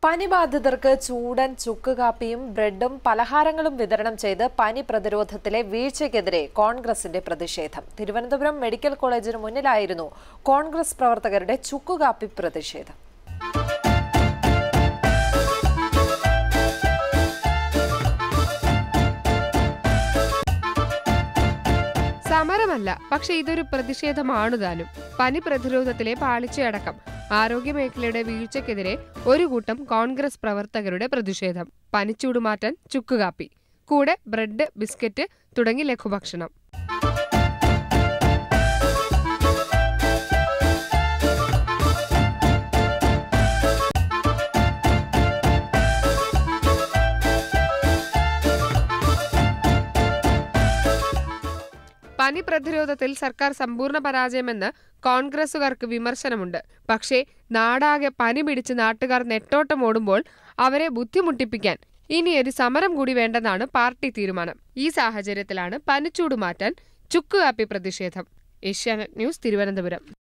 പനി ബാധിതർക്ക് ചൂടൻ ചുക്ക് കാപ്പിയും ബ്രെഡും പലഹാരങ്ങളും വിതരണം ചെയ്ത് പനി പ്രതിരോധത്തിലെ വീഴ്ചയ്ക്കെതിരെ കോൺഗ്രസിന്റെ പ്രതിഷേധം തിരുവനന്തപുരം മെഡിക്കൽ കോളേജിന് മുന്നിലായിരുന്നു കോൺഗ്രസ് പ്രവർത്തകരുടെ ചുക്കുകാപ്പി പ്രതിഷേധം സമരമല്ല പക്ഷെ ഇതൊരു പ്രതിഷേധമാണു താനും പനി പ്രതിരോധത്തിലെ പാളിച്ചയടക്കം ആരോഗ്യമേഖലയുടെ വീഴ്ചയ്ക്കെതിരെ ഒരു കൂട്ടം കോൺഗ്രസ് പ്രവർത്തകരുടെ പ്രതിഷേധം പനിച്ചൂട് മാറ്റാൻ ചുക്കുകാപ്പി കൂടെ ബ്രെഡ് ബിസ്ക്കറ്റ് തുടങ്ങി ലഘുഭക്ഷണം പനി പ്രതിരോധത്തിൽ സർക്കാർ സമ്പൂർണ്ണ പരാജയമെന്ന് കോൺഗ്രസുകാർക്ക് വിമർശനമുണ്ട് പക്ഷേ നാടാകെ പനി പിടിച്ച് നാട്ടുകാർ നെട്ടോട്ടമോടുമ്പോൾ അവരെ ബുദ്ധിമുട്ടിപ്പിക്കാൻ ഇനി ഒരു സമരം കൂടി വേണ്ടെന്നാണ് പാർട്ടി തീരുമാനം ഈ സാഹചര്യത്തിലാണ് പനിച്ചൂട് മാറ്റാൻ ചുക്കുകാപ്പി പ്രതിഷേധം ഏഷ്യാനെറ്റ് ന്യൂസ് തിരുവനന്തപുരം